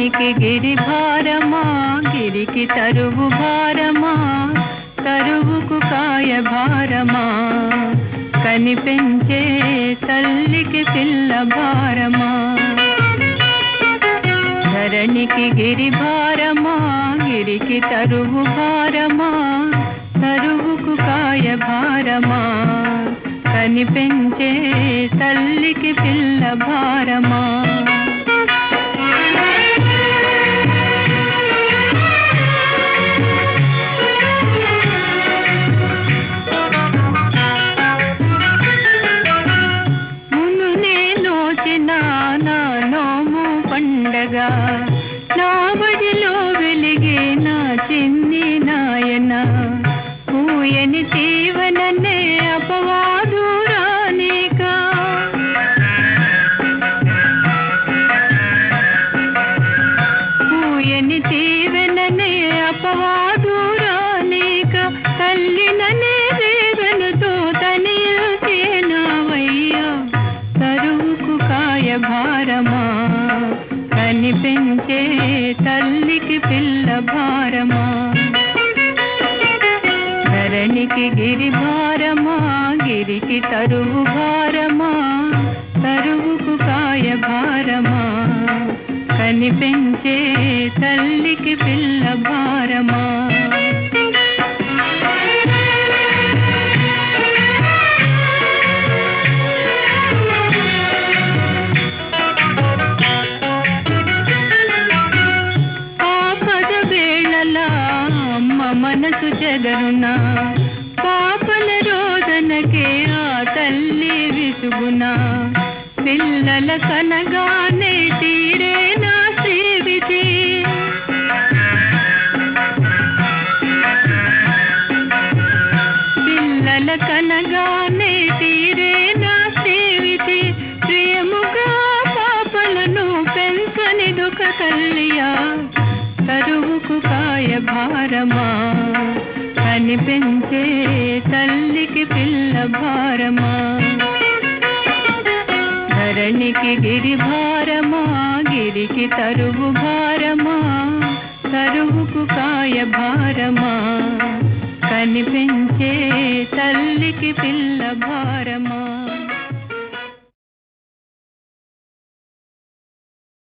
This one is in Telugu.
ధరణికి గిరి భారమా గిరికి తరువు భారమా తరువుకు కాయ భారమా కనిపించే తల్లికి పిల్ల భారమా ధరణికి గిరి భారమా గిరికి తరువు భారమా తరువుకు కాయ భారమా కనిపించే తల్లికి పిల్ల భారమా మును నేనోచిన నా నోము పండగ నా బడిలో వెలిగే నా చిన్ని నాయన పూయని జీవననే అపవాదు రానికా పూయని జీవననే అపవాదు రానిక తల్లిననే వేదనతో తనియసేనావయ్యా తరువుకు కాయ భారమా కనిపించే తల్లికి పిల్ల భారమా ధరణికి గిరి భారమా గిరికి తరువు భారమా తరువుకు కాయ భారమా కనిపించే తల్లికి పిల్ల భారమా ఆపద వేళలా అమ్మ మనసు చెదరునా పాపల రోదనకే ఆ తల్లి విసుగునా పిల్లల కనగానే తీరే నా శ్రీవిధి పిల్లల కనగానే తీరే నా శ్రీవిధి ప్రియముగా పాపలను పెంచని దుఃఖ తల్లియా కరువుకు కాయ భారమా కనిపించే తల్లికి పిల్ల భారమా ధరణికి గిరి భారమా గిరికి తరువు భారమా తరువుకు కాయ భారమా కనిపించే తల్లికి పిల్ల భారమా